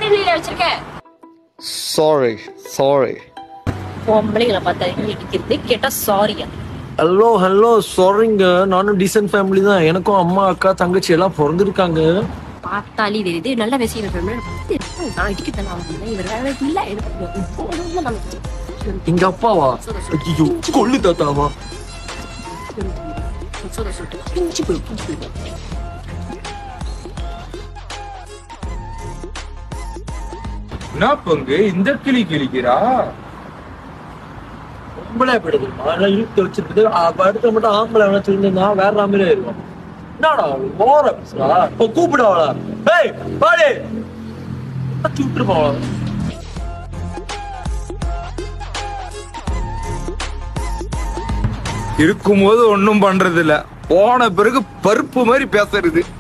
ஃபேமிலியில வச்சிருக்க sorry sorry பொம்பளைகளை பார்த்தா இடிக்கிறது கேட்டா சாரியா ஹலோ ஹலோ சாரிங்க நானும் டீசென்ட் ஃபேமிலி தான் எனக்கும் அம்மா அக்கா தங்கச்சி எல்லாம் பிறந்திருக்காங்க பார்த்தாலே தெரியுது நல்ல விஷயம் நான் இடிக்க நான் இவர் வேற இல்ல இது நமக்கு எங்க அப்பாவா ஐயோ கொள்ளு தாத்தாவா சொல்ல சொல்லிட்டு பிஞ்சு போய் பிஞ்சு போய் என்ன பங்கு இந்த கிளி கிளிக்கிறா பொம்பளை எப்படி தெரியுமா எல்லாம் இழுத்து வச்சிருக்குது அப்ப அடுத்த மட்டும் ஆம்பளை வச்சிருந்தா வேற மாதிரி ஆயிருக்கும் என்னடா ஓர பேசுறா இப்போ கூப்பிடு அவளா ஏய் பாடி சுட்டுருப்பா அவளை இருக்கும்போது ஒண்ணும் பண்றது இல்ல போன பிறகு பருப்பு மாதிரி பேசுறது